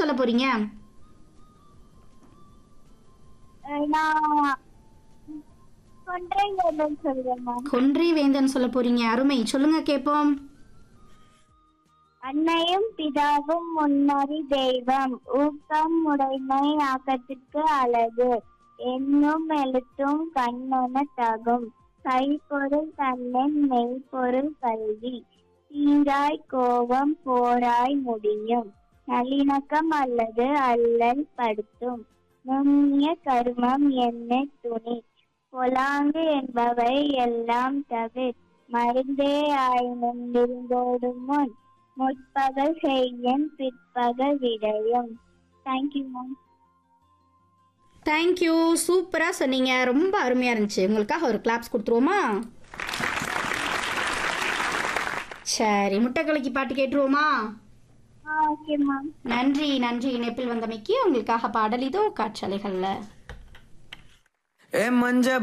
சொல்ல போறீங்க அஹ் நான் கொன்றை வேந்தன் சொல்றேன் மேம் கொன்றை வேந்தன் சொல்ல போறீங்க அருமை சொல்லுங்க கேட்போம் அன்னையும் பிதாவும் முன்னறி தெய்வம் ஊக்கம் உடைமை ஆக்கத்துக்கு அழகு என்னும் எழுத்தும் கண்ணென தகும் கைப்பொருள் தன்னன் மெய்ப்பொருள் கல்வி தீராய் கோபம் போராய் முடியும் நல்லிணக்கம் அல்லது அல்லல் படுத்தும் நுண்ணிய கருமம் என்ன துணி பொலாங்கு என்பவை எல்லாம் தவிர் மருந்தே ஆயினும் விருந்தோடும் முன் முற்பகல் செய்யும் பிற்பகல் விடையும் தேங்க்யூ மேம் தேங்க்யூ சூப்பரா சொன்னீங்க ரொம்ப அருமையா இருந்துச்சு உங்களுக்காக ஒரு கிளாப்ஸ் கொடுத்துருவோமா சரி முட்டைக்கலைக்கு பாட்டு கேட்டுருவோமா ஆ ஓகே மேம் நன்றி நன்றி இணைப்பில் வந்தமைக்கு உங்களுக்காக பாடல் இதோ காற்றலைகள்ல ஏ மஞ்ச